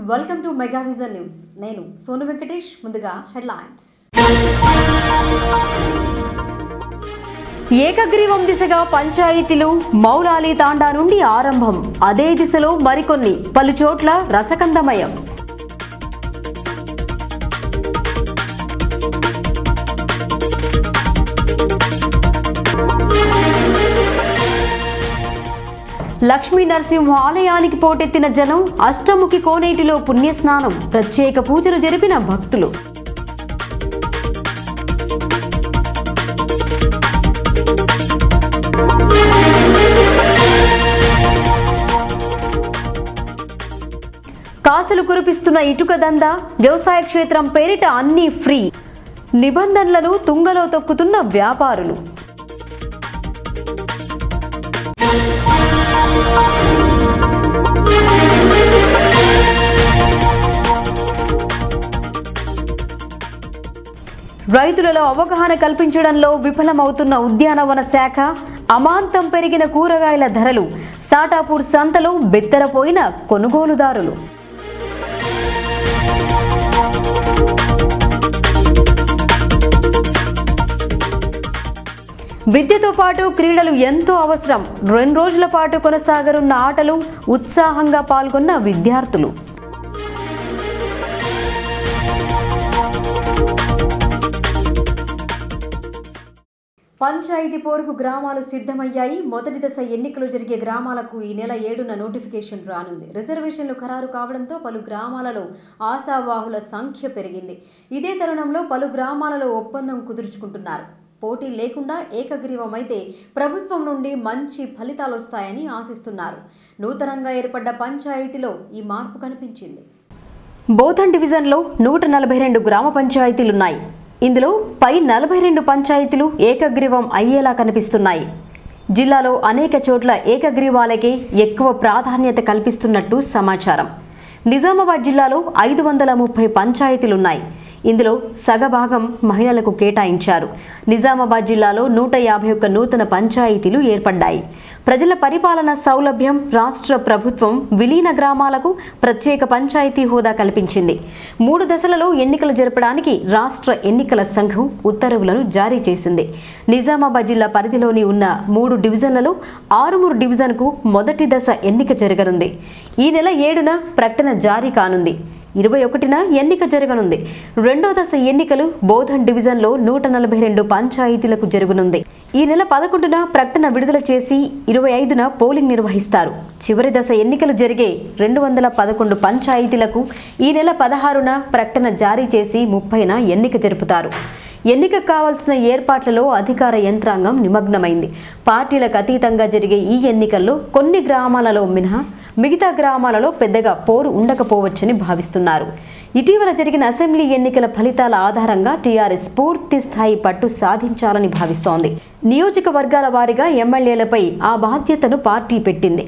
Welcome to Mega Vision news నేను సోను వెంకటేష్ ముందుగా headlines ఏకగ్రీవం దిశగా పంచాయతీలు మౌలాలి తాండా నుండి ఆరంభం అదే దిశలో మరికొన్ని పలు చోట్ల రసకందమయం లక్ష్మీ నరసింహ ఆలయానికి పోటెత్తిన జనం అష్టముఖి కోనేటిలో పుణ్యస్నానం ప్రత్యేక పూజలు జరిపిన భక్తులు కాసులు కురిపిస్తున్న ఇటుక దంద వ్యవసాయ క్షేత్రం పేరిట అన్నీ ఫ్రీ నిబంధనలను తుంగలో తొక్కుతున్న వ్యాపారులు రైతులలో అవగాహన కల్పించడంలో విఫలమవుతున్న ఉద్యానవన శాఖ అమాంతం పెరిగిన కూరగాయల ధరలు సాటాపూర్ సంతలో బెత్తరపోయిన కొనుగోలుదారులు విద్యతో పాటు క్రీడలు ఎంతో అవసరం రెండు రోజుల పాటు కొనసాగనున్న ఆటలు ఉత్సాహంగా పాల్గొన్న విద్యార్థులు పంచాయతీ పోరుకు గ్రామాలు సిద్ధమయ్యాయి మొదటి దశ ఎన్నికలు జరిగే గ్రామాలకు ఈ నెల ఏడున నోటిఫికేషన్ రానుంది రిజర్వేషన్లు ఖరారు కావడంతో పలు గ్రామాలలో ఆశావాహుల సంఖ్య పెరిగింది ఇదే తరుణంలో పలు గ్రామాలలో ఒప్పందం కుదుర్చుకుంటున్నారు పోటీ లేకుండా ఏకగ్రీవమైతే ప్రభుత్వం నుండి మంచి ఫలితాలు వస్తాయని ఆశిస్తున్నారు నూతనంగా ఏర్పడ్డ పంచాయతీలో ఈ మార్పు కనిపించింది బోధన్ డివిజన్లో నూట నలభై రెండు గ్రామ పంచాయతీలున్నాయి ఇందులో పై నలభై రెండు పంచాయతీలు ఏకగ్రీవం అయ్యేలా కనిపిస్తున్నాయి జిల్లాలో అనేక చోట్ల ఏకగ్రీవాలకే ఎక్కువ ప్రాధాన్యత కల్పిస్తున్నట్టు సమాచారం నిజామాబాద్ జిల్లాలో ఐదు వందల ముప్పై పంచాయతీలున్నాయి ఇందులో సగభాగం మహిళలకు కేటాయించారు నిజామాబాద్ జిల్లాలో నూట యాభై ఒక్క నూతన పంచాయతీలు ఏర్పడ్డాయి ప్రజల పరిపాలన సౌలభ్యం రాష్ట్ర ప్రభుత్వం విలీన గ్రామాలకు ప్రత్యేక పంచాయతీ హోదా కల్పించింది మూడు దశలలో ఎన్నికలు జరపడానికి రాష్ట్ర ఎన్నికల సంఘం ఉత్తర్వులను జారీ చేసింది నిజామాబాద్ జిల్లా పరిధిలోని ఉన్న మూడు డివిజన్లలో ఆరుమూరు డివిజన్కు మొదటి దశ ఎన్నిక జరగనుంది ఈ నెల ఏడున ప్రకటన జారీ కానుంది ఇరవై ఒకటిన ఎన్నిక జరగనుంది రెండో దశ ఎన్నికలు బోధన్ డివిజన్లో నూట నలభై రెండు పంచాయతీలకు జరగనుంది ఈ నెల పదకొండున ప్రకటన విడుదల చేసి ఇరవై ఐదున పోలింగ్ నిర్వహిస్తారు చివరి దశ ఎన్నికలు జరిగే రెండు వందల పదకొండు పంచాయతీలకు ఈ నెల పదహారున ప్రకటన జారీ చేసి ముప్పైన ఎన్నిక జరుపుతారు ఎన్నిక కావాల్సిన ఏర్పాట్లలో అధికార యంత్రాంగం నిమగ్నమైంది పార్టీలకు అతీతంగా జరిగే ఈ ఎన్నికల్లో కొన్ని గ్రామాలలో మినహా మిగతా గ్రామాలలో పెద్దగా పోరు ఉండకపోవచ్చని భావిస్తున్నారు ఇటీవల జరిగిన అసెంబ్లీ ఎన్నికల ఫలితాల ఆధారంగా టీఆర్ఎస్ పూర్తి స్థాయి పట్టు సాధించాలని భావిస్తోంది నియోజకవర్గాల వారీగా ఎమ్మెల్యేలపై ఆ బాధ్యతను పార్టీ పెట్టింది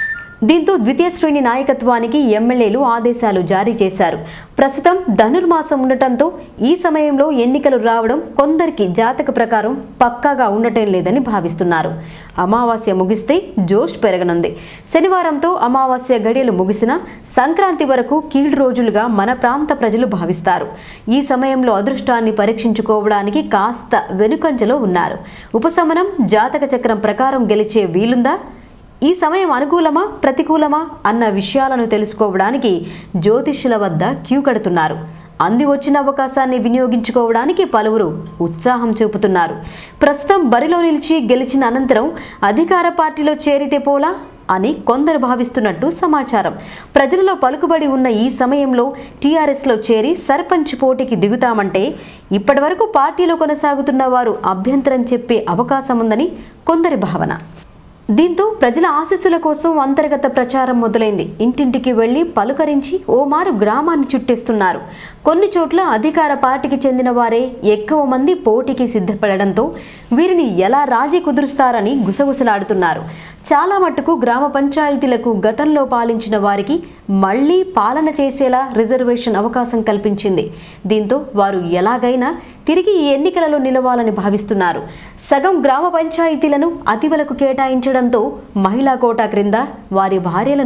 దీంతో ద్వితీయ శ్రేణి నాయకత్వానికి ఎమ్మెల్యేలు ఆదేశాలు జారీ చేశారు ప్రస్తుతం ధనుర్మాసం ఉండటంతో ఈ సమయంలో ఎన్నికలు రావడం కొందరికి జాతక ప్రకారం పక్కాగా ఉండటం లేదని భావిస్తున్నారు అమావాస్య ముగిస్తే జోష్ పెరగనుంది శనివారంతో అమావాస్య గడియలు ముగిసిన సంక్రాంతి వరకు కీడు రోజులుగా మన ప్రాంత ప్రజలు భావిస్తారు ఈ సమయంలో అదృష్టాన్ని పరీక్షించుకోవడానికి కాస్త వెనుకంజలో ఉన్నారు ఉపశమనం జాతక చక్రం ప్రకారం గెలిచే వీలుందా ఈ సమయం అనుకూలమా ప్రతికూలమా అన్న విషయాలను తెలుసుకోవడానికి జ్యోతిష్యుల వద్ద క్యూ కడుతున్నారు అంది వచ్చిన అవకాశాన్ని వినియోగించుకోవడానికి పలువురు ఉత్సాహం చూపుతున్నారు ప్రస్తుతం బరిలో నిలిచి గెలిచిన అనంతరం అధికార పార్టీలో చేరితే పోలా అని కొందరు భావిస్తున్నట్టు సమాచారం ప్రజలలో పలుకుబడి ఉన్న ఈ సమయంలో టీఆర్ఎస్లో చేరి సర్పంచ్ పోటీకి దిగుతామంటే ఇప్పటివరకు పార్టీలో కొనసాగుతున్న వారు అభ్యంతరం చెప్పే అవకాశం ఉందని కొందరి భావన దీంతో ప్రజల ఆశీస్సుల కోసం అంతర్గత ప్రచారం మొదలైంది ఇంటింటికి వెళ్లి పలుకరించి ఓ మారు గ్రామాన్ని చుట్టేస్తున్నారు కొన్ని చోట్ల అధికార పార్టీకి చెందిన వారే ఎక్కువ మంది పోటీకి సిద్ధపడడంతో వీరిని ఎలా రాజీ కుదురుస్తారని గుసగుసలాడుతున్నారు చాలా మట్టుకు గ్రామ పంచాయతీలకు గతంలో పాలించిన వారికి మళ్లీ పాలన చేసేలా రిజర్వేషన్ అవకాశం కల్పించింది దీంతో వారు ఎలాగైనా తిరిగి ఈ ఎన్నికలలో నిలవాలని భావిస్తున్నారు సగం గ్రామ పంచాయతీలను అతివలకు కేటాయించడంతో మహిళా కోటా క్రింద వారి భార్యలను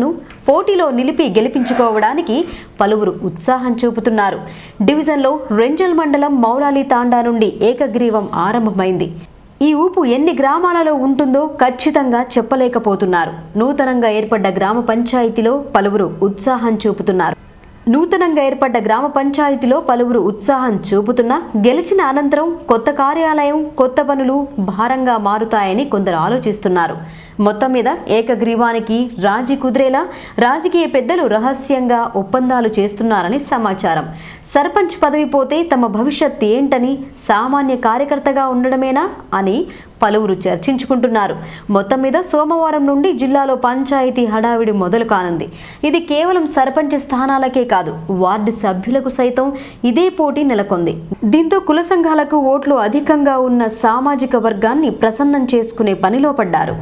పోటీలో నిలిపి గెలిపించుకోవడానికి పలువురు ఉత్సాహం చూపుతున్నారు డివిజన్లో రెంజల్ మండలం మౌలాలి తాండా నుండి ఏకగ్రీవం ఆరంభమైంది ఈ ఊపు ఎన్ని గ్రామాలలో ఉంటుందో ఖచ్చితంగా చెప్పలేకపోతున్నారు నూతనంగా ఏర్పడ్డ గ్రామ పంచాయతీలో పలువురు ఉత్సాహం చూపుతున్నారు నూతనంగా ఏర్పడ్డ గ్రామ పంచాయతీలో పలువురు ఉత్సాహం చూపుతున్నా గెలిచిన అనంతరం కొత్త కార్యాలయం కొత్త పనులు భారంగా మారుతాయని కొందరు ఆలోచిస్తున్నారు మొత్తం మీద ఏకగ్రీవానికి రాజీ కుదిరేలా రాజకీయ పెద్దలు రహస్యంగా ఒప్పందాలు చేస్తున్నారని సమాచారం సర్పంచ్ పదవి పోతే తమ భవిష్యత్ ఏంటని సామాన్య కార్యకర్తగా ఉండడమేనా అని పలువురు చర్చించుకుంటున్నారు మొత్తం మీద సోమవారం నుండి జిల్లాలో పంచాయతీ హడావిడి మొదలు కానుంది ఇది కేవలం సర్పంచ్ స్థానాలకే కాదు వార్డు సభ్యులకు సైతం ఇదే పోటీ నెలకొంది దీంతో కుల సంఘాలకు ఓట్లు అధికంగా ఉన్న సామాజిక వర్గాన్ని ప్రసన్నం చేసుకునే పనిలో పడ్డారు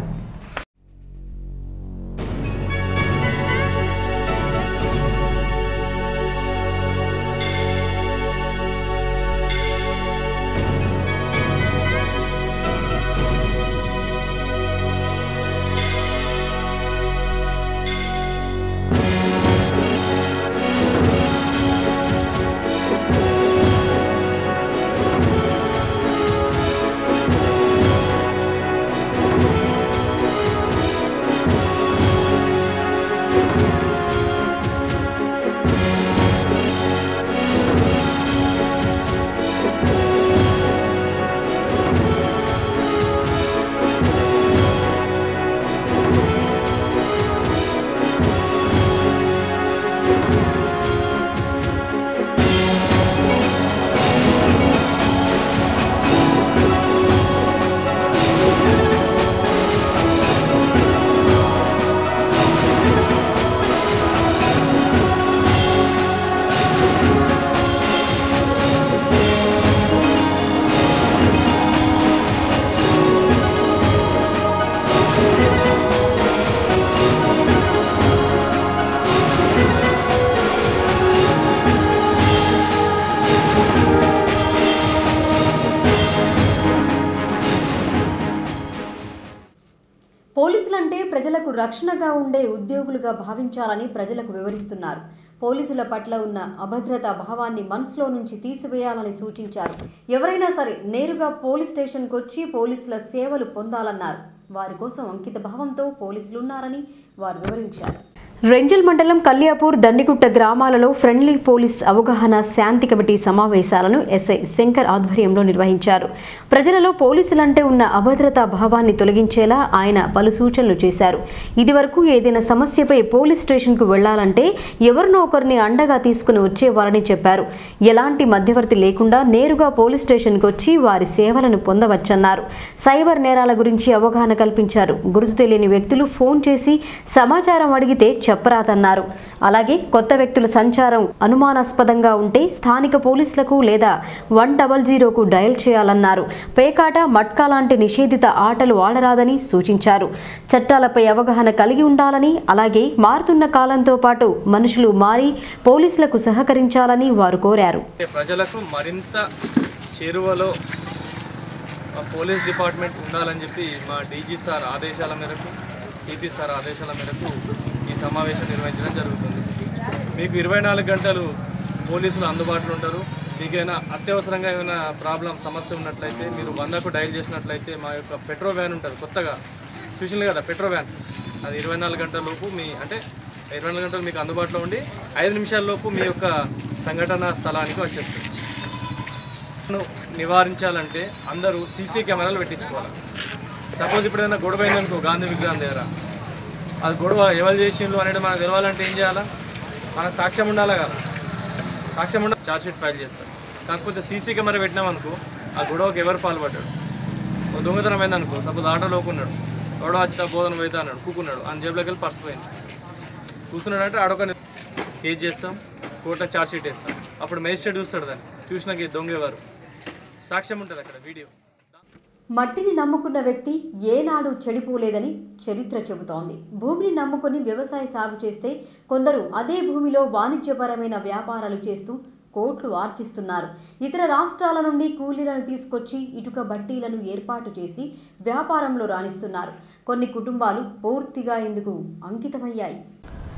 పోలీసులంటే ప్రజలకు రక్షణగా ఉండే ఉద్యోగులుగా భావించాలని ప్రజలకు వివరిస్తున్నారు పోలీసుల పట్ల ఉన్న అభద్రతా భావాన్ని మనసులో నుంచి తీసివేయాలని సూచించారు ఎవరైనా సరే నేరుగా పోలీస్ స్టేషన్కి వచ్చి పోలీసుల సేవలు పొందాలన్నారు వారి కోసం అంకిత భావంతో పోలీసులు ఉన్నారని వారు వివరించారు రెంజల్ మండలం కల్యాపూర్ దండిగుట్ట గ్రామాలలో ఫ్రెండ్లీ పోలీస్ అవగాహన శాంతి కమిటీ సమావేశాలను ఎస్ఐ శంకర్ ఆధ్వర్యంలో నిర్వహించారు ప్రజలలో పోలీసులంటే ఉన్న అభద్రతా భావాన్ని తొలగించేలా ఆయన పలు సూచనలు చేశారు ఇదివరకు ఏదైనా సమస్యపై పోలీస్ స్టేషన్కు వెళ్లాలంటే ఎవరినో ఒకరిని అండగా తీసుకుని వచ్చేవారని చెప్పారు ఎలాంటి మధ్యవర్తి లేకుండా నేరుగా పోలీస్ స్టేషన్కి వచ్చి వారి సేవలను పొందవచ్చన్నారు సైబర్ నేరాల గురించి అవగాహన కల్పించారు గుర్తు తెలియని వ్యక్తులు ఫోన్ చేసి సమాచారం అడిగితే చెప్పరాదన్నారు అలాగే కొత్త వ్యక్తుల సంచారం అనుమానాస్పదంగా ఉంటే స్థానిక పోలీసులకు లేదా వన్ డబల్ జీరోకు డయల్ చేయాలన్నారు పేకాట మట్కా లాంటి నిషేధిత ఆటలు ఆడరాదని సూచించారు చట్టాలపై అవగాహన కలిగి ఉండాలని అలాగే మారుతున్న కాలంతో పాటు మనుషులు మారి పోలీసులకు సహకరించాలని వారు కోరారు ప్రజలకు మరింత చేరువలో మా పోలీస్ డిపార్ట్మెంట్ ఉండాలని చెప్పి మా డీజీ సార్ ఆదేశాల మేరకు సిపి సార్ ఆదేశాల మేరకు ఈ సమావేశం నిర్వహించడం జరుగుతుంది మీకు ఇరవై నాలుగు గంటలు పోలీసులు అందుబాటులో ఉంటారు మీకైనా అత్యవసరంగా ఏమైనా ప్రాబ్లం సమస్య ఉన్నట్లయితే మీరు వందకు డైల్ చేసినట్లయితే మా యొక్క పెట్రో వ్యాన్ ఉంటుంది కొత్తగా చూసింది కదా పెట్రో వ్యాన్ అది ఇరవై నాలుగు గంటల లోపు మీ అంటే ఇరవై నాలుగు గంటలు మీకు అందుబాటులో ఉండి ఐదు నిమిషాల లోపు మీ యొక్క సంఘటన స్థలానికి వచ్చేస్తుంది ను నివారించాలంటే అందరూ సీసీ కెమెరాలు పెట్టించుకోవాలి సపోజ్ ఇప్పుడు ఏదైనా గొడవ అయిందనుకో గాంధీ విగ్రహం దగ్గర అది గొడవ ఎవరు చేసిండ్రు అనేది మనకు తెలవాలంటే ఏం చేయాలా మనకు సాక్ష్యం ఉండాలి కదా సాక్ష్యం ఉండాలి ఛార్జ్ షీట్ ఫైల్ చేస్తారు కాకపోతే సీసీ కెమెరా పెట్టినామనుకో ఆ గొడవకి ఎవరు పాల్పడ్డాడు ఓ దొంగతనం అయిందనుకో సపోజ్ ఆటోలోకి ఉన్నాడు ఎవడో వచ్చి బోధన పోయితే అన్నాడు కూకున్నాడు ఆయన జేబులోకి వెళ్ళి పర్స్ పోయింది కూర్చున్నాడంటే ఆడొక కేసు చేస్తాం కోర్టులో ఛార్జ్ షీట్ వేస్తాం అప్పుడు మేజిస్ట్రేట్ చూస్తాడు దాన్ని చూసినాక ఈ దొంగ ఎవరు సాక్ష్యం ఉంటుంది అక్కడ వీడియో మట్టిని నమ్ముకున్న వ్యక్తి ఏనాడు చెడిపోలేదని చరిత్ర చెబుతోంది భూమిని నమ్ముకొని వ్యవసాయ సాగు చేస్తే కొందరు అదే భూమిలో వాణిజ్యపరమైన వ్యాపారాలు చేస్తూ కోట్లు ఆర్జిస్తున్నారు ఇతర రాష్ట్రాల నుండి కూలీలను తీసుకొచ్చి ఇటుక బట్టీలను ఏర్పాటు చేసి వ్యాపారంలో రాణిస్తున్నారు కొన్ని కుటుంబాలు పూర్తిగా ఇందుకు అంకితమయ్యాయి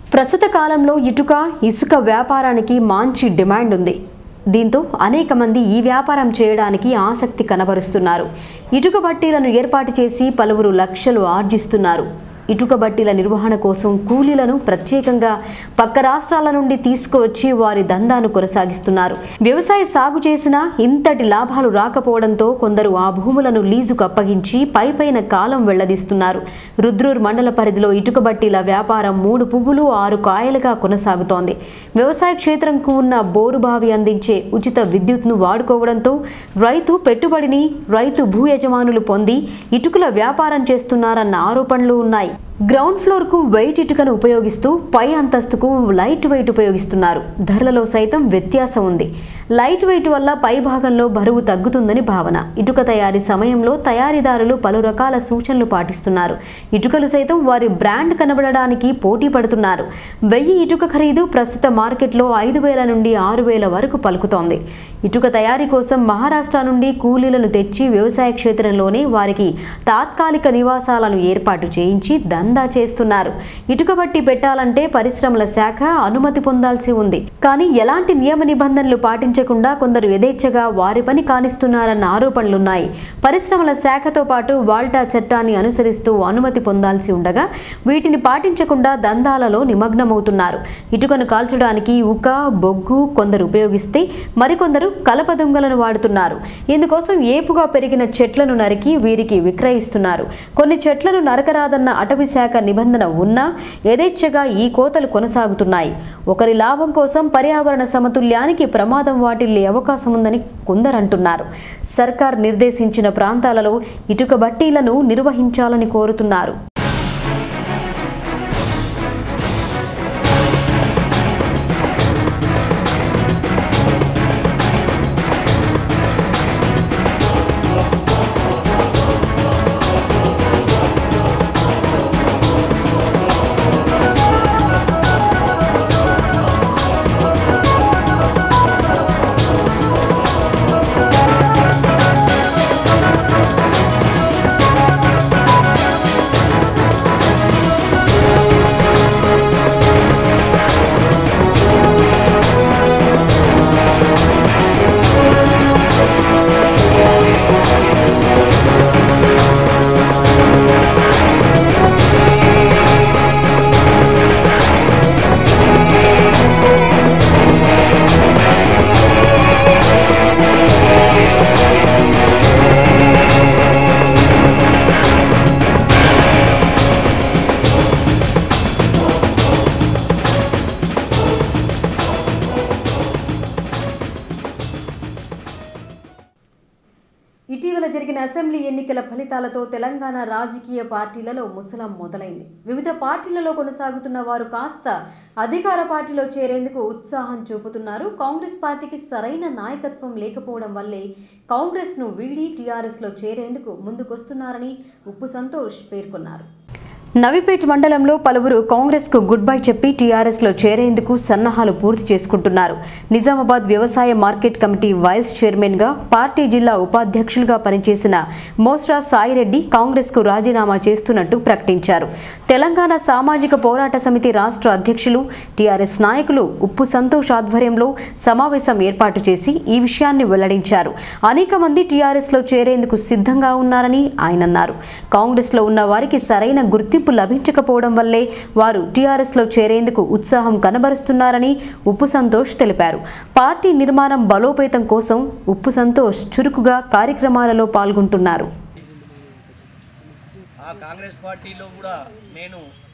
ప్రస్తుత కాలంలో ఇటుక ఇసుక వ్యాపారానికి మంచి డిమాండ్ ఉంది దీంతో అనేక మంది ఈ వ్యాపారం చేయడానికి ఆసక్తి కనబరుస్తున్నారు ఇటుక బట్టీలను ఏర్పాటు చేసి పలువురు లక్షలు ఆర్జిస్తున్నారు ఇటుక బట్టీల నిర్వహణ కోసం కూలీలను ప్రత్యేకంగా పక్క రాష్ట్రాల నుండి తీసుకువచ్చి వారి దందాను కొనసాగిస్తున్నారు వ్యవసాయ సాగు చేసినా ఇంతటి లాభాలు రాకపోవడంతో కొందరు ఆ భూములను లీజుకు అప్పగించి పైపైన కాలం వెళ్లదీస్తున్నారు రుద్రూర్ మండల పరిధిలో ఇటుక బట్టీల వ్యాపారం మూడు పువ్వులు ఆరు కాయలుగా కొనసాగుతోంది వ్యవసాయ క్షేత్రంకు ఉన్న బోరుబావి అందించే ఉచిత విద్యుత్ను వాడుకోవడంతో రైతు పెట్టుబడిని రైతు భూ యజమానులు పొంది ఇటుకల వ్యాపారం చేస్తున్నారన్న ఆరోపణలు ఉన్నాయి గ్రౌండ్ ఫ్లోర్ కు వెయిట్ ఇటుకను ఉపయోగిస్తూ పై అంతస్తుకు లైట్ వెయిట్ ఉపయోగిస్తున్నారు ధరలలో సైతం వ్యత్యాసం ఉంది లైట్ వెయిట్ వల్ల పై భాగంలో బరువు తగ్గుతుందని భావన ఇటుక తయారీ సమయంలో తయారీదారులు పలు రకాల సూచనలు పాటిస్తున్నారు ఇటుకలు సైతం వారి బ్రాండ్ కనబడడానికి పోటీ పడుతున్నారు వెయ్యి ఇటుక ఖరీదు ప్రస్తుత మార్కెట్లో ఐదు వేల నుండి ఆరు వేల వరకు పలుకుతోంది ఇటుక తయారీ కోసం మహారాష్ట్ర నుండి కూలీలను తెచ్చి వ్యవసాయ క్షేత్రంలోనే వారికి తాత్కాలిక నివాసాలను ఏర్పాటు చేయించి దందా చేస్తున్నారు ఇటుక బట్టి పెట్టాలంటే పరిశ్రమల శాఖ అనుమతి పొందాల్సి ఉంది కానీ ఎలాంటి నియమ నిబంధనలు పాటించకుండా కొందరు యథేచ్ఛగా వారి పని కానిస్తున్నారన్న ఆరోపణలున్నాయి పరిశ్రమల శాఖతో పాటు వాల్టా చట్టాన్ని అనుసరిస్తూ అనుమతి పొందాల్సి ఉండగా వీటిని పాటించకుండా దందాలలో నిమగ్నమవుతున్నారు ఇటుకను కాల్చడానికి ఉక బొగ్గు కొందరు ఉపయోగిస్తే మరికొందరు కలప దుంగలను వాడుతున్నారు ఇందుకోసం ఏపుగా పెరిగిన చెట్లను నరికి వీరికి విక్రయిస్తున్నారు కొన్ని చెట్లను నరకరాదన్న అటవీ శాఖ నిబంధన ఉన్నా యథేచ్ఛగా ఈ కోతలు కొనసాగుతున్నాయి ఒకరి లాభం కోసం పర్యావరణ సమతుల్యానికి ప్రమాదం వాటిల్లే అవకాశం ఉందని కొందరంటున్నారు సర్కార్ నిర్దేశించిన ప్రాంతాలలో ఇటుక బట్టీలను నిర్వహించాలని కోరుతున్నారు ఇటీవల జరిగిన అసెంబ్లీ ఎన్నికల ఫలితాలతో తెలంగాణ రాజకీయ పార్టీలలో ముసలం మొదలైంది వివిధ పార్టీలలో కొనసాగుతున్న వారు కాస్త అధికార పార్టీలో చేరేందుకు ఉత్సాహం చూపుతున్నారు కాంగ్రెస్ పార్టీకి సరైన నాయకత్వం లేకపోవడం వల్లే కాంగ్రెస్ను వీడి టీఆర్ఎస్లో చేరేందుకు ముందుకొస్తున్నారని ఉప్పు సంతోష్ పేర్కొన్నారు నవిపేట్ మండలంలో పలువురు కాంగ్రెస్కు గుడ్ బై చెప్పి టీఆర్ఎస్లో చేరేందుకు సన్నాహాలు పూర్తి చేసుకుంటున్నారు నిజామాబాద్ వ్యవసాయ మార్కెట్ కమిటీ వైస్ చైర్మన్గా పార్టీ జిల్లా ఉపాధ్యక్షులుగా పనిచేసిన మోస్రా సాయిరెడ్డి కాంగ్రెస్కు రాజీనామా చేస్తున్నట్టు ప్రకటించారు తెలంగాణ సామాజిక పోరాట సమితి రాష్ట్ర అధ్యక్షులు టీఆర్ఎస్ నాయకులు ఉప్పు సంతోష్ ఆధ్వర్యంలో సమావేశం ఏర్పాటు చేసి ఈ విషయాన్ని వెల్లడించారు అనేక మంది టీఆర్ఎస్లో చేరేందుకు సిద్ధంగా ఉన్నారని ఆయన అన్నారు కాంగ్రెస్లో ఉన్న వారికి సరైన గుర్తింపు లభించకపోవడం వల్లే వారు టీఆర్ఎస్లో చేరేందుకు ఉత్సాహం కనబరుస్తున్నారని ఉప్పు సంతోష్ తెలిపారు పార్టీ నిర్మాణం బలోపేతం కోసం ఉప్పు సంతోష్ చురుకుగా కార్యక్రమాలలో పాల్గొంటున్నారు ఆ కాంగ్రెస్ పార్టీలో కూడా నేను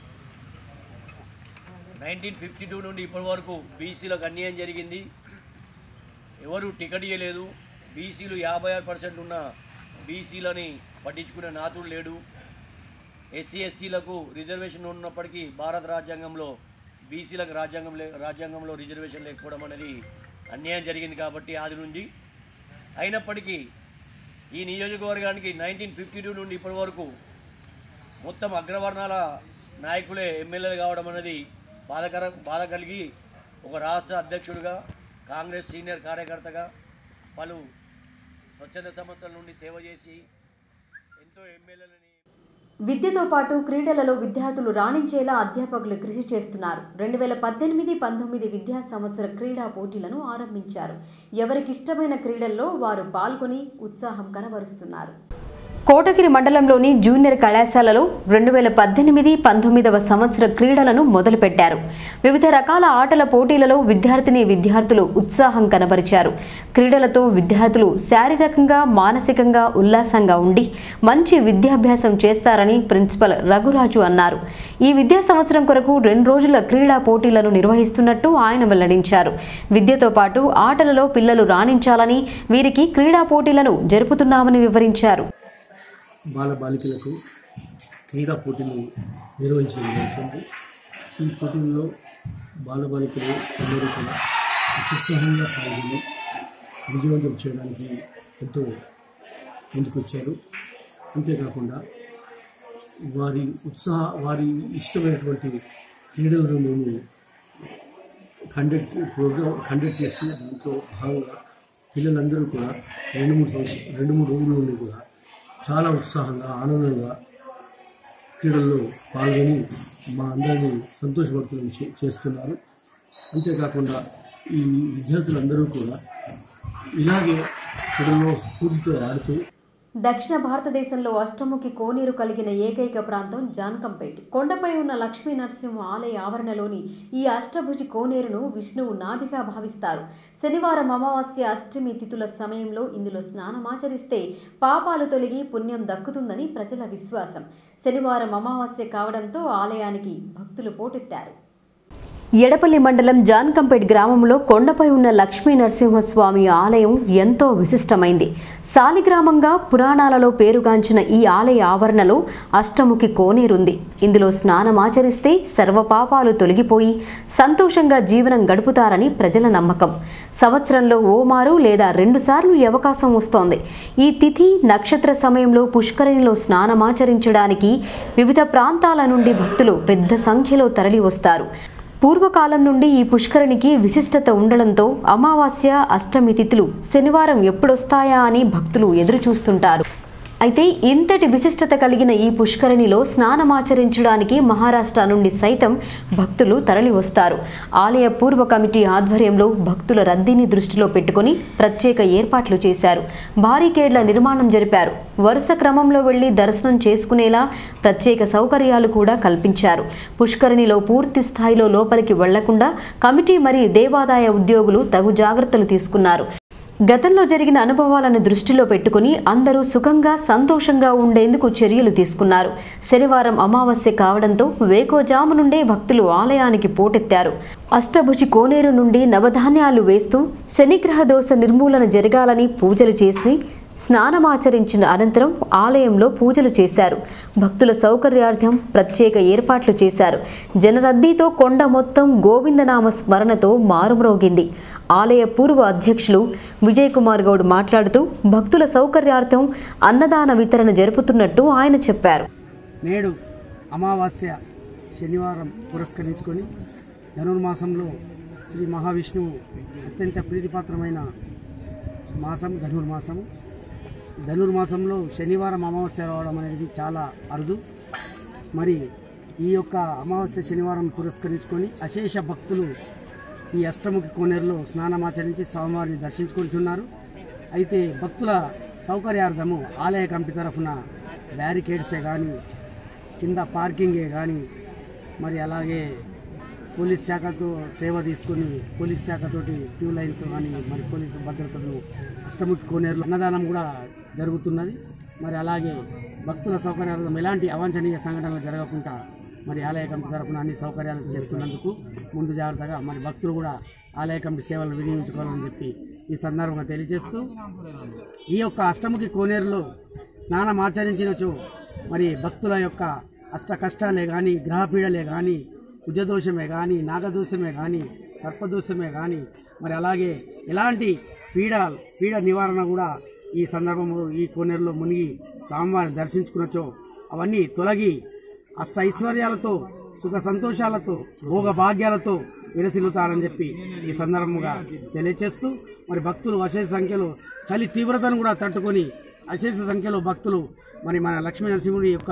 నైన్టీన్ ఫిఫ్టీ టూ నుండి ఇప్పటి వరకు బీసీలకు అన్యాయం జరిగింది ఎవరు టికెట్ ఇవ్వలేదు బీసీలు యాభై ఆరు పర్సెంట్ ఉన్న బీసీలని పట్టించుకునే నాతుడు లేడు ఎస్సీ ఎస్టీలకు రిజర్వేషన్ ఉన్నప్పటికీ భారత రాజ్యాంగంలో బీసీలకు రాజ్యాంగం లే రాజ్యాంగంలో రిజర్వేషన్ లేకపోవడం అనేది అన్యాయం జరిగింది కాబట్టి ఆది నుండి అయినప్పటికీ ఈ నియోజకవర్గానికి నైన్టీన్ ఫిఫ్టీ టూ నుండి ఇప్పటి వరకు మొత్తం అగ్రవర్ణాల నాయకులే ఎమ్మెల్యేలు కావడం అనేది బాధకర బాధ కలిగి ఒక రాష్ట్ర అధ్యక్షుడిగా కాంగ్రెస్ సీనియర్ కార్యకర్తగా పలు స్వచ్ఛంద సంస్థల నుండి సేవ చేసి ఎంతో ఎమ్మెల్యేలని విద్యతో పాటు క్రీడలలో విద్యార్థులు రాణించేలా అధ్యాపకులు కృషి చేస్తున్నారు రెండు వేల పద్దెనిమిది పంతొమ్మిది విద్యా సంవత్సర క్రీడా పోటీలను ఆరంభించారు ఎవరికి ఇష్టమైన క్రీడల్లో వారు పాల్గొని ఉత్సాహం కనబరుస్తున్నారు కోటగిరి మండలంలోని జూనియర్ కళాశాలలో రెండు వేల పద్దెనిమిది పంతొమ్మిదవ సంవత్సర క్రీడలను మొదలుపెట్టారు వివిధ రకాల ఆటల పోటీలలో విద్యార్థిని విద్యార్థులు ఉత్సాహం కనబరిచారు క్రీడలతో విద్యార్థులు శారీరకంగా మానసికంగా ఉల్లాసంగా ఉండి మంచి విద్యాభ్యాసం చేస్తారని ప్రిన్సిపల్ రఘురాజు అన్నారు ఈ విద్యా సంవత్సరం కొరకు రెండు రోజుల క్రీడా పోటీలను నిర్వహిస్తున్నట్టు ఆయన వెల్లడించారు విద్యతో పాటు ఆటలలో పిల్లలు రాణించాలని వీరికి క్రీడా పోటీలను జరుపుతున్నామని వివరించారు బాల బాలికలకు క్రీడా పోటీలు నిర్వహించడం జరుగుతుంది ఈ పోటీల్లో బాల బాలికలు అందరూ కూడా ఉత్సాహంగా పాల్గొని విజయవంతం చేయడానికి ఎంతో ముందుకొచ్చారు అంతేకాకుండా వారి ఉత్సాహ వారి ఇష్టమైనటువంటి క్రీడలను మేము కండక్ట్ ప్రోగ్రామ్ కండక్ట్ చేసి దాంతో భాగంగా పిల్లలందరూ కూడా రెండు మూడు సంవత్సరం రెండు మూడు రోజుల నుండి కూడా చాలా ఉత్సాహంగా ఆనందంగా క్రీడల్లో పాల్గొని మా అందరినీ సంతోషపడుతూ చేస్తున్నారు అంతేకాకుండా ఈ విద్యార్థులందరూ కూడా ఇలాగే క్రీడల్లో స్ఫూర్తితో ఆడుతూ దక్షిణ భారతదేశంలో అష్టముఖి కోనేరు కలిగిన ఏకైక ప్రాంతం జాన్కంపేట్ కొండపై ఉన్న లక్ష్మీ నరసింహ ఆలయ ఆవరణలోని ఈ అష్టభుజి కోనేరును విష్ణువు నాభిగా భావిస్తారు శనివారం అమావాస్య అష్టమి తిథుల సమయంలో ఇందులో స్నానమాచరిస్తే పాపాలు తొలగి పుణ్యం దక్కుతుందని ప్రజల విశ్వాసం శనివారం అమావాస్య కావడంతో ఆలయానికి భక్తులు పోటెత్తారు ఎడపల్లి మండలం జాన్కంపేట్ గ్రామంలో కొండపై ఉన్న లక్ష్మీ నరసింహస్వామి ఆలయం ఎంతో విశిష్టమైంది సాలిగ్రామంగా పురాణాలలో పేరుగాంచిన ఈ ఆలయ ఆవరణలో అష్టముఖి కోనేరుంది ఇందులో స్నానమాచరిస్తే సర్వపాపాలు తొలగిపోయి సంతోషంగా జీవనం గడుపుతారని ప్రజల నమ్మకం సంవత్సరంలో ఓమారు లేదా రెండుసార్లు ఈ అవకాశం వస్తోంది ఈ తిథి నక్షత్ర సమయంలో పుష్కరిణిలో స్నానమాచరించడానికి వివిధ ప్రాంతాల నుండి భక్తులు పెద్ద సంఖ్యలో తరలి వస్తారు పూర్వకాలం నుండి ఈ పుష్కరిణికి విశిష్టత ఉండడంతో అమావాస్య అష్టమి తిథులు శనివారం ఎప్పుడొస్తాయా అని భక్తులు ఎదురు చూస్తుంటారు అయితే ఇంతటి విశిష్టత కలిగిన ఈ పుష్కరిణిలో స్నానమాచరించడానికి మహారాష్ట్ర నుండి సైతం భక్తులు తరలి వస్తారు ఆలయ పూర్వ కమిటీ ఆధ్వర్యంలో భక్తుల రద్దీని దృష్టిలో పెట్టుకుని ప్రత్యేక ఏర్పాట్లు చేశారు బారికేడ్ల నిర్మాణం జరిపారు వరుస క్రమంలో వెళ్లి దర్శనం చేసుకునేలా ప్రత్యేక సౌకర్యాలు కూడా కల్పించారు పుష్కరిణిలో పూర్తి స్థాయిలో లోపలికి వెళ్లకుండా కమిటీ మరి దేవాదాయ ఉద్యోగులు తగు జాగ్రత్తలు తీసుకున్నారు గతంలో జరిగిన అనుభవాలను దృష్టిలో పెట్టుకుని అందరూ సుఖంగా సంతోషంగా ఉండేందుకు చర్యలు తీసుకున్నారు శనివారం అమావాస్య కావడంతో వేకోజాము నుండే భక్తులు ఆలయానికి పోటెత్తారు అష్టభుజి కోనేరు నుండి నవధాన్యాలు వేస్తూ శనిగ్రహ దోష నిర్మూలన జరగాలని పూజలు చేసి స్నానమాచరించిన అనంతరం ఆలయంలో పూజలు చేశారు భక్తుల సౌకర్యార్థం ప్రత్యేక ఏర్పాట్లు చేశారు జనరద్దీతో కొండ మొత్తం గోవిందనామ స్మరణతో మారుమ్రోగింది ఆలయ పూర్వ అధ్యక్షులు విజయ్ కుమార్ గౌడ్ మాట్లాడుతూ భక్తుల సౌకర్యార్థం అన్నదాన వితరణ జరుపుతున్నట్టు ఆయన చెప్పారు నేడు అమావాస్య శనివారం పురస్కరించుకొని ధనుర్మాసంలో శ్రీ మహావిష్ణువు అత్యంత ప్రీతిపాత్రమైన మాసం ధనుర్మాసం ధనుర్మాసంలో శనివారం అమావాస్య రావడం అనేది చాలా అరుదు మరి ఈ యొక్క అమావాస్య శనివారం పురస్కరించుకొని అశేష భక్తులు ఈ అష్టముఖి కోనేరులో స్నానమాచరించి స్వామివారిని దర్శించుకుంటున్నారు అయితే భక్తుల సౌకర్యార్థము ఆలయ కమిటీ తరఫున బ్యారికేడ్సే కానీ కింద పార్కింగే కానీ మరి అలాగే పోలీస్ శాఖతో సేవ తీసుకుని పోలీస్ శాఖతోటి క్యూ లైన్స్ కానీ మరి పోలీసు భద్రతను అష్టముఖి కోనేరులో అన్నదానం కూడా జరుగుతున్నది మరి అలాగే భక్తుల సౌకర్యార్థం ఎలాంటి అవాంఛనీయ సంఘటనలు జరగకుండా మరి ఆలయ కమిటీ తరఫున అన్ని సౌకర్యాలు చేస్తున్నందుకు ముందు జాగ్రత్తగా మరి భక్తులు కూడా ఆలయ కమిటీ సేవలను వినియోగించుకోవాలని చెప్పి ఈ సందర్భంగా తెలియజేస్తూ ఈ యొక్క అష్టముఖి కోనేరులో స్నానం ఆచరించినచో మరి భక్తుల యొక్క అష్ట కష్టాలే కానీ గ్రహపీడలే కానీ కుజదోషమే కానీ నాగదోషమే కానీ సర్పదోషమే కానీ మరి అలాగే ఎలాంటి పీడ పీడ నివారణ కూడా ఈ సందర్భంలో ఈ కోనేరులో మునిగి స్వామివారిని దర్శించుకున్నచో అవన్నీ తొలగి అష్ట ఐశ్వర్యాలతో సుఖ సంతోషాలతో భోగ భాగ్యాలతో విరసిల్లుతారని చెప్పి ఈ సందర్భంగా తెలియచేస్తూ మరి భక్తులు అశేష సంఖ్యలో చలి తీవ్రతను కూడా తట్టుకొని అశేష సంఖ్యలో భక్తులు మరి మన లక్ష్మీ నరసింహుడి యొక్క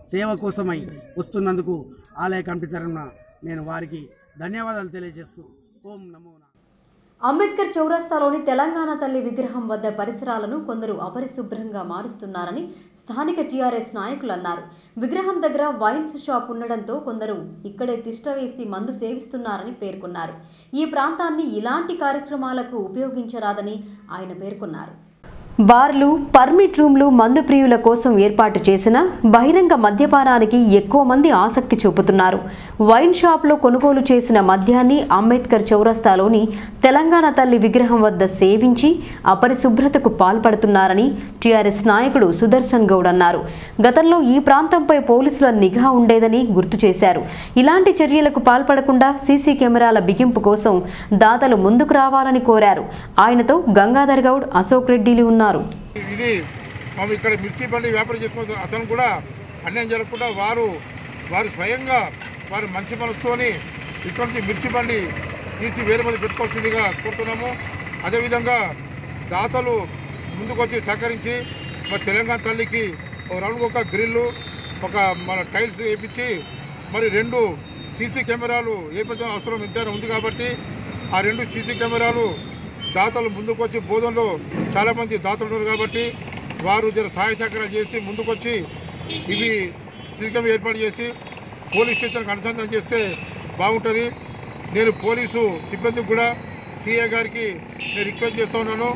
సేవ కోసమై వస్తున్నందుకు ఆలయ కమిటీ తరఫున నేను వారికి ధన్యవాదాలు తెలియజేస్తూ ఓం నమో నారాయణ. అంబేద్కర్ చౌరస్తాలోని తెలంగాణ తల్లి విగ్రహం వద్ద పరిసరాలను కొందరు అపరిశుభ్రంగా మారుస్తున్నారని స్థానిక టీఆర్ఎస్ నాయకులు అన్నారు విగ్రహం దగ్గర వైన్స్ షాప్ ఉండడంతో కొందరు ఇక్కడే తిష్ట వేసి మందు సేవిస్తున్నారని పేర్కొన్నారు ఈ ప్రాంతాన్ని ఇలాంటి కార్యక్రమాలకు ఉపయోగించరాదని ఆయన పేర్కొన్నారు బార్లు పర్మిట్ రూమ్లు మందు ప్రియుల కోసం ఏర్పాటు చేసిన బహిరంగ మద్యపానానికి ఎక్కువ మంది ఆసక్తి చూపుతున్నారు వైన్ షాప్లో కొనుగోలు చేసిన మద్యాన్ని అంబేద్కర్ చౌరస్తాలోని తెలంగాణ తల్లి విగ్రహం వద్ద సేవించి అపరిశుభ్రతకు పాల్పడుతున్నారని టీఆర్ఎస్ నాయకుడు సుదర్శన్ గౌడ్ అన్నారు గతంలో ఈ ప్రాంతంపై పోలీసుల నిఘా ఉండేదని గుర్తు చేశారు ఇలాంటి చర్యలకు పాల్పడకుండా సీసీ కెమెరాల బిగింపు కోసం దాతలు ముందుకు రావాలని కోరారు ఆయనతో గంగాధర్ గౌడ్ అశోక్ రెడ్డిలు ఉన్నారు ఇది మేము ఇక్కడ మిర్చి బండి వ్యాపారం చేసుకున్న అతను కూడా అన్యాయం జరగకుండా వారు వారు స్వయంగా వారు మంచి మనసుతోని ఇక్కడ నుంచి మిర్చి బండి తీసి వేరే మంది పెట్టుకోవాల్సిందిగా కోరుతున్నాము అదేవిధంగా దాతలు ముందుకొచ్చి సహకరించి మరి తెలంగాణ తల్లికి ఒక రౌండ్ ఒక గ్రిల్లు ఒక మన టైల్స్ వేయించి మరి రెండు సీసీ కెమెరాలు ఏర్పరచడం అవసరం ఎంతైనా ఉంది కాబట్టి ఆ రెండు సీసీ కెమెరాలు దాతలు ముందుకొచ్చి బోధనలో చాలామంది దాతలు ఉన్నారు కాబట్టి వారు జర సహాయ సహకారాలు చేసి ముందుకొచ్చి ఇవి సీసీ కెమెరా ఏర్పాటు చేసి పోలీస్ స్టేషన్కి అనుసంధానం చేస్తే బాగుంటుంది నేను పోలీసు సిబ్బందికి కూడా సిఏ గారికి నేను రిక్వెస్ట్ చేస్తూ ఉన్నాను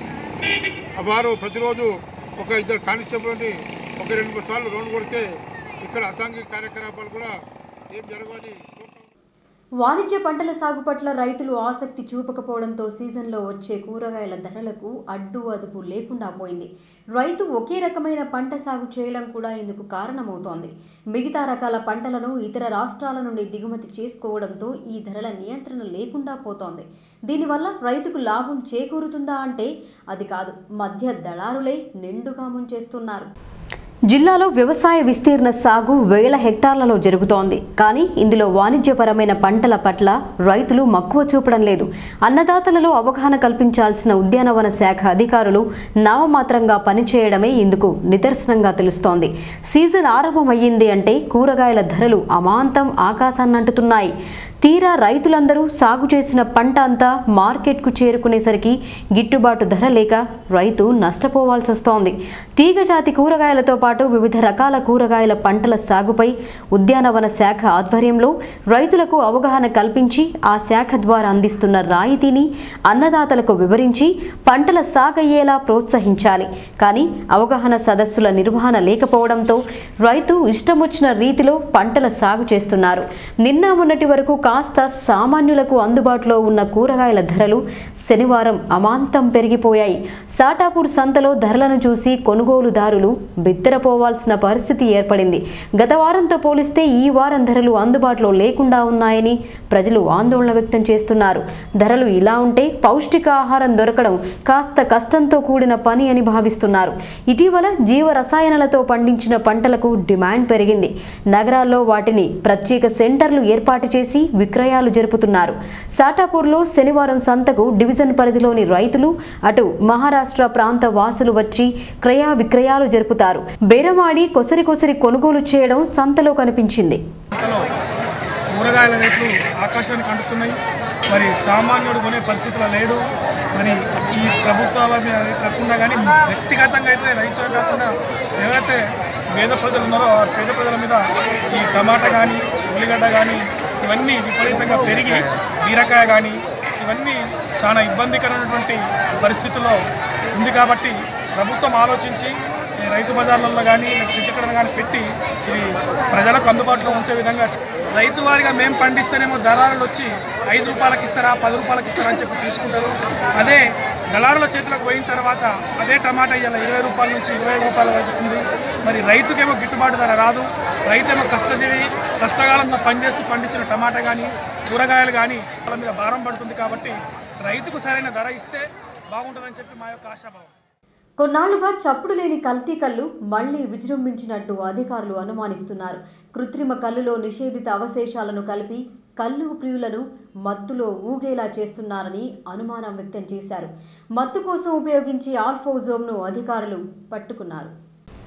వారు ప్రతిరోజు ఒక ఇద్దరు కానిస్టేబుల్ని ఒక రెండు మూడు సార్లు రౌండ్ కొడితే ఇక్కడ అసాంఘిక కార్యకలాపాలు కూడా ఏం జరగవని కోరుతున్నాను. వాణిజ్య పంటల సాగు పట్ల రైతులు ఆసక్తి చూపకపోవడంతో సీజన్లో వచ్చే కూరగాయల ధరలకు అడ్డు అదుపు లేకుండా పోయింది రైతు ఒకే రకమైన పంట సాగు చేయడం కూడా ఇందుకు కారణమవుతోంది మిగతా రకాల పంటలను ఇతర రాష్ట్రాల నుండి దిగుమతి చేసుకోవడంతో ఈ ధరల నియంత్రణ లేకుండా పోతోంది దీనివల్ల రైతుకు లాభం చేకూరుతుందా అంటే అది కాదు మధ్య దళారులే నిండుగా ముంచేస్తున్నారు జిల్లాలో వ్యవసాయ విస్తీర్ణ సాగు వేల హెక్టార్లలో జరుగుతోంది కానీ ఇందులో వాణిజ్యపరమైన పంటల పట్ల రైతులు మక్కువ చూపడం లేదు అన్నదాతలలో అవగాహన కల్పించాల్సిన ఉద్యానవన శాఖ అధికారులు నామమాత్రంగా పనిచేయడమే ఇందుకు నిదర్శనంగా తెలుస్తోంది సీజన్ ఆరంభమయ్యింది అంటే కూరగాయల ధరలు అమాంతం ఆకాశాన్నంటుతున్నాయి తీరా రైతులందరూ సాగు చేసిన పంట అంతా మార్కెట్కు చేరుకునేసరికి గిట్టుబాటు ధర లేక రైతు నష్టపోవాల్సి వస్తోంది తీగజాతి కూరగాయలతో పాటు వివిధ రకాల కూరగాయల పంటల సాగుపై ఉద్యానవన శాఖ ఆధ్వర్యంలో రైతులకు అవగాహన కల్పించి ఆ శాఖ ద్వారా అందిస్తున్న రాయితీని అన్నదాతలకు వివరించి పంటల సాగయ్యేలా ప్రోత్సహించాలి కానీ అవగాహన సదస్సుల నిర్వహణ లేకపోవడంతో రైతు ఇష్టమొచ్చిన రీతిలో పంటల సాగు చేస్తున్నారు నిన్న మొన్నటి వరకు కాస్త సామాన్యులకు అందుబాటులో ఉన్న కూరగాయల ధరలు శనివారం అమాంతం పెరిగిపోయాయి సాటాపూర్ సంతలో ధరలను చూసి కొనుగోలుదారులు బిత్తరపోవాల్సిన పరిస్థితి ఏర్పడింది గత వారంతో పోలిస్తే ఈ వారం ధరలు అందుబాటులో లేకుండా ఉన్నాయని ప్రజలు ఆందోళన వ్యక్తం చేస్తున్నారు ధరలు ఇలా ఉంటే పౌష్టికాహారం దొరకడం కాస్త కష్టంతో కూడిన పని అని భావిస్తున్నారు ఇటీవల జీవ రసాయనాలతో పండించిన పంటలకు డిమాండ్ పెరిగింది నగరాల్లో వాటిని ప్రత్యేక సెంటర్లు ఏర్పాటు చేసి విక్రయాలు జరుపుతున్నారు సాటాపూర్లో శనివారం సంతకు డివిజన్ పరిధిలోని రైతులు అటు మహారాష్ట్ర ప్రాంత వాసులు వచ్చి క్రయ విక్రయాలు జరుపుతారు బేరమాడి కొసరి కొసరి కొనుగోలు చేయడం సంతలో కనిపించింది సంతలో కూరగాయల రేట్లు ఆకాశానికి అంటుతున్నాయి మరి సామాన్యుడు కొనే పరిస్థితిలో లేడు మరి ఈ ప్రభుత్వాల మీద కాకుండా కానీ వ్యక్తిగతంగా అయితే రైతులే కాకుండా ఎవరైతే పేద ప్రజలు ఉన్నారో ఆ పేద ప్రజల మీద ఈ టమాటా కానీ ఉల్లిగడ్డ కానీ ఇవన్నీ విపరీతంగా పెరిగి బీరకాయ కానీ ఇవన్నీ చాలా ఇబ్బందికరమైనటువంటి పరిస్థితుల్లో ఉంది కాబట్టి ప్రభుత్వం ఆలోచించి ఈ రైతు బజార్లలో కానీ చిచ్చకడను కానీ పెట్టి ఇది ప్రజలకు అందుబాటులో ఉంచే విధంగా చ- రైతు వారిగా మేము పండిస్తేనేమో దళారులు వచ్చి ఐదు రూపాయలకి ఇస్తారా పది రూపాయలకి ఇస్తారా అని చెప్పి తీసుకుంటారు అదే దళారుల చేతులకు పోయిన తర్వాత అదే టమాటా ఇవాళ ఇరవై రూపాయల నుంచి ఇరవై ఐదు రూపాయల వరకు ఉంది మరి రైతుకేమో గిట్టుబాటు ధర రాదు రైతేమో కష్టజీవి కష్టకాలంలో పనిచేస్తూ పండించిన టమాటా కానీ కూరగాయలు కానీ వాళ్ళ మీద భారం పడుతుంది కాబట్టి రైతుకు సరైన ధర ఇస్తే బాగుంటుందని చెప్పి మా యొక్క ఆశాభావం కొన్నాళ్లుగా చప్పుడు లేని కల్తీ కళ్ళు మళ్లీ విజృంభించినట్టు అధికారులు అనుమానిస్తున్నారు కృత్రిమ కళ్ళులో నిషేధిత అవశేషాలను కలిపి కళ్ళు ప్రియులను మత్తులో ఊగేలా చేస్తున్నారని అనుమానం వ్యక్తం చేశారు మత్తు కోసం ఉపయోగించే ఆల్ఫోజోమ్ను అధికారులు పట్టుకున్నారు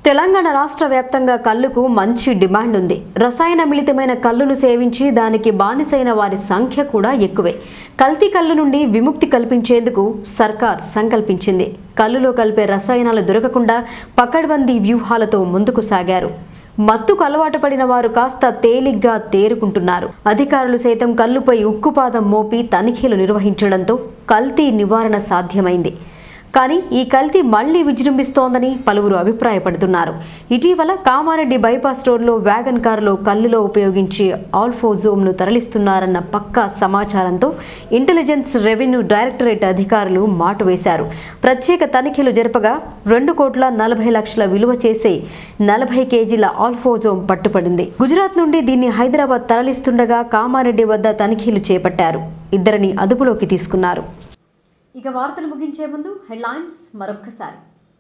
తెలంగాణ రాష్ట్ర వ్యాప్తంగా కల్లుకు మంచి డిమాండ్ ఉంది రసాయన మిళితమైన కల్లును సేవించి దానికి బానిసైన వారి సంఖ్య కూడా ఎక్కువే కల్తీ కల్లు నుండి విముక్తి కల్పించేందుకు సర్కార్ సంకల్పించింది కల్లులో కలిపే రసాయనాలు దొరకకుండా పకడ్బందీ వ్యూహాలతో ముందుకు సాగారు మత్తుకు అలవాటు పడిన వారు కాస్త తేలిగ్గా తేరుకుంటున్నారు అధికారులు సైతం కల్లుపై ఉక్కుపాదం మోపి తనిఖీలు నిర్వహించడంతో కల్తీ నివారణ సాధ్యమైంది కానీ ఈ కల్తీ మళ్లీ విజృంభిస్తోందని పలువురు అభిప్రాయపడుతున్నారు ఇటీవల కామారెడ్డి బైపాస్ రోడ్లో వ్యాగన్ కారులో కల్లులో ఉపయోగించి ఆల్ఫోజోమ్ను తరలిస్తున్నారన్న పక్కా సమాచారంతో ఇంటెలిజెన్స్ రెవెన్యూ డైరెక్టరేట్ అధికారులు మాటు వేశారు ప్రత్యేక తనిఖీలు జరపగా రెండు కోట్ల నలభై లక్షల విలువ చేసే నలభై కేజీల ఆల్ఫోజోమ్ పట్టుపడింది గుజరాత్ నుండి దీన్ని హైదరాబాద్ తరలిస్తుండగా కామారెడ్డి వద్ద తనిఖీలు చేపట్టారు ఇద్దరిని అదుపులోకి తీసుకున్నారు ఇక వార్తలు ముగించే ముందు హెడ్లైన్స్ మరొక్కసారి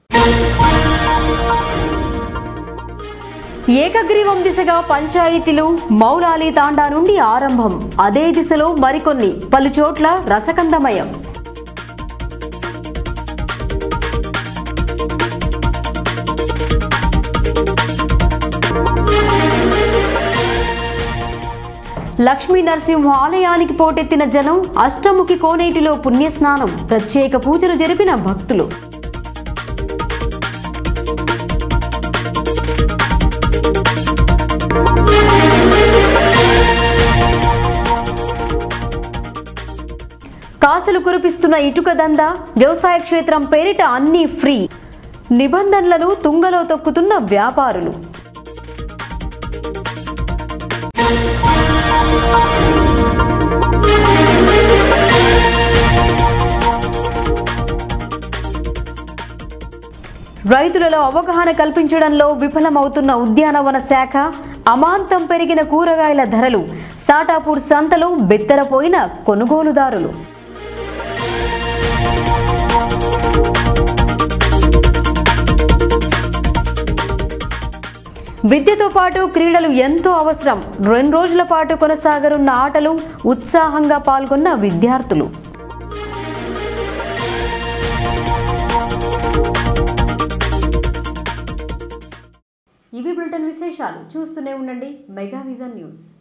ఏకగ్రీవం దిశగా పంచాయతీలు మౌలాలి తాండా నుండి ఆరంభం అదే దిశలో మరికొన్ని పలు చోట్ల రసకందమయం లక్ష్మీ నరసింహ ఆలయానికి పోటెత్తిన జనం అష్టముఖి కోనేటిలో పుణ్యస్నానం ప్రత్యేక పూజలు జరిపిన భక్తులు కాసులు కురిపిస్తున్న ఇటుక దంద వ్యవసాయ క్షేత్రం పేరిట అన్నీ ఫ్రీ నిబంధనలను తుంగలో తొక్కుతున్న వ్యాపారులు రైతులలో అవగాహన కల్పించడంలో విఫలమవుతున్న ఉద్యానవన శాఖ అమాంతం పెరిగిన కూరగాయల ధరలు సాటాపూర్ సంతలో బెత్తరపోయిన కొనుగోలుదారులు విద్యతో పాటు క్రీడలు ఎంతో అవసరం రెండు రోజుల పాటు కొనసాగనున్న ఆటలు ఉత్సాహంగా పాల్గొన్న విద్యార్థులు ఇవి బులెటిన్ విశేషాలు చూస్తూనే ఉండండి మెగా విజన్ న్యూస్